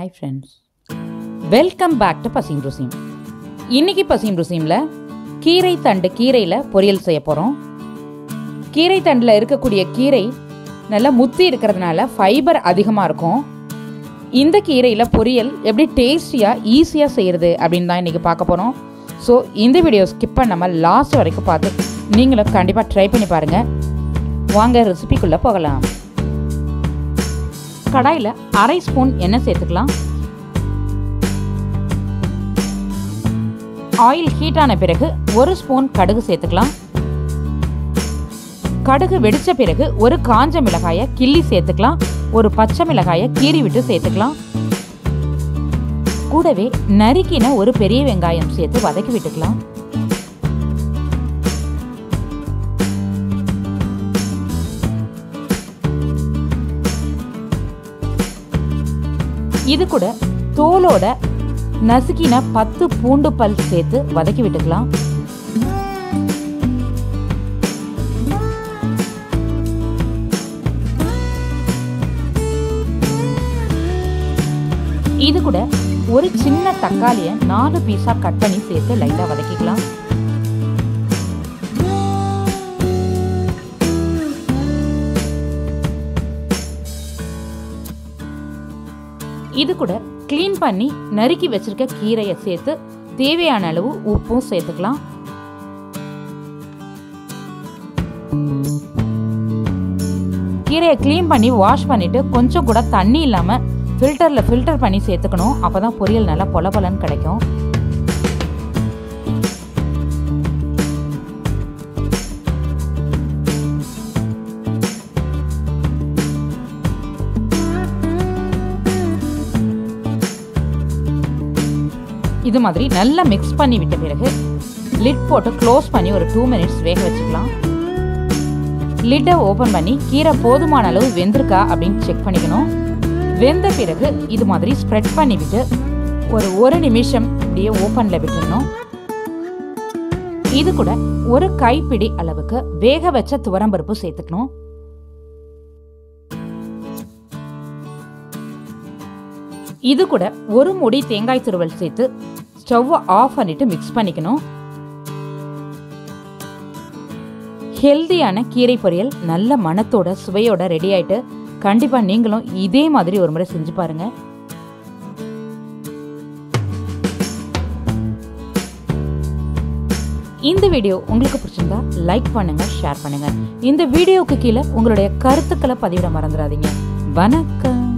hi friends welcome back to பசீம் ருசீம் இன்னைக்கு பசீம் ருசீமில் கீரை தண்டு கீரையில் பொரியல் செய்ய போகிறோம் கீரை தண்டில் இருக்கக்கூடிய கீரை நல்லா முத்தி இருக்கிறதுனால ஃபைபர் அதிகமாக இருக்கும் இந்த கீரையில் பொரியல் எப்படி டேஸ்டியாக ஈஸியாக செய்கிறது அப்படின்னு தான் இன்றைக்கி பார்க்க போகிறோம் ஸோ இந்த வீடியோ ஸ்கிப் பண்ணாமல் லாஸ்ட் வரைக்கும் பார்த்து நீங்களும் கண்டிப்பாக ட்ரை பண்ணி பாருங்கள் வாங்க ரெசிபிக்குள்ளே போகலாம் கடாயில் அரை ஸ்பூன் எண்ணெய் சேர்த்துக்கலாம் ஆயில் ஹீட் ஆன பிறகு ஒரு ஸ்பூன் கடுகு சேர்த்துக்கலாம் கடுகு வெடிச்ச பிறகு ஒரு காஞ்ச மிளகாயை கிள்ளி சேர்த்துக்கலாம் ஒரு பச்சை மிளகாயை கீறி விட்டு சேர்த்துக்கலாம் கூடவே நறுக்கின ஒரு பெரிய வெங்காயம் சேர்த்து வதக்கி விட்டுக்கலாம் இது கூட தோலோட நசுக்கின பத்து பூண்டு பல் சேர்த்து வதக்கி விட்டுக்கலாம் இது கூட ஒரு சின்ன தக்காளியை நாலு பீஸா கட் பண்ணி சேர்த்து லைட்டா வதக்கிக்கலாம் இது கூட க்ளீன் பண்ணி நறுக்கி வச்சிருக்க கீரையை சேர்த்து தேவையான அளவு உப்பும் சேர்த்துக்கலாம் கீரையை க்ளீன் பண்ணி வாஷ் பண்ணிட்டு கொஞ்சம் கூட தண்ணி இல்லாம ஃபில்டர்ல ஃபில்டர் பண்ணி சேர்த்துக்கணும் அப்பதான் பொரியல் நல்லா பொல பொலன்னு கிடைக்கும் இது மாதிரி நல்லா மிக்ஸ் பண்ணி விட்ட பிறகு லிட் போட்டு க்ளோஸ் பண்ணி ஒரு டூ மினிட்ஸ் வேக வச்சுக்கலாம் லிட்டை ஓப்பன் பண்ணி கீரை போதுமான அளவு வெந்திருக்கா அப்படின்னு செக் பண்ணிக்கணும் வெந்த பிறகு இது மாதிரி ஸ்ப்ரெட் பண்ணிவிட்டு ஒரு ஒரு நிமிஷம் இப்படியே ஓப்பனில் விட்டுடணும் இது கூட ஒரு கைப்பிடி அளவுக்கு வேக வச்ச துவரம்பருப்பு சேர்த்துக்கணும் இது கூட ஒரு முடி தேங்காய் துருவல் சேர்த்து ஸ்டவ்வை ஆஃப் பண்ணிட்டு மிக்ஸ் பண்ணிக்கணும் ஹெல்தியான கீரை பொரியல் நல்ல மணத்தோட சுவையோட ரெடி ஆயிட்டு கண்டிப்பாக நீங்களும் இதே மாதிரி ஒரு முறை செஞ்சு பாருங்க இந்த வீடியோ உங்களுக்கு பிடிச்சிருந்தா லைக் பண்ணுங்க ஷேர் பண்ணுங்க இந்த வீடியோவுக்கு கீழே உங்களுடைய கருத்துக்களை பதிவிட மறந்துடாதீங்க வணக்கம்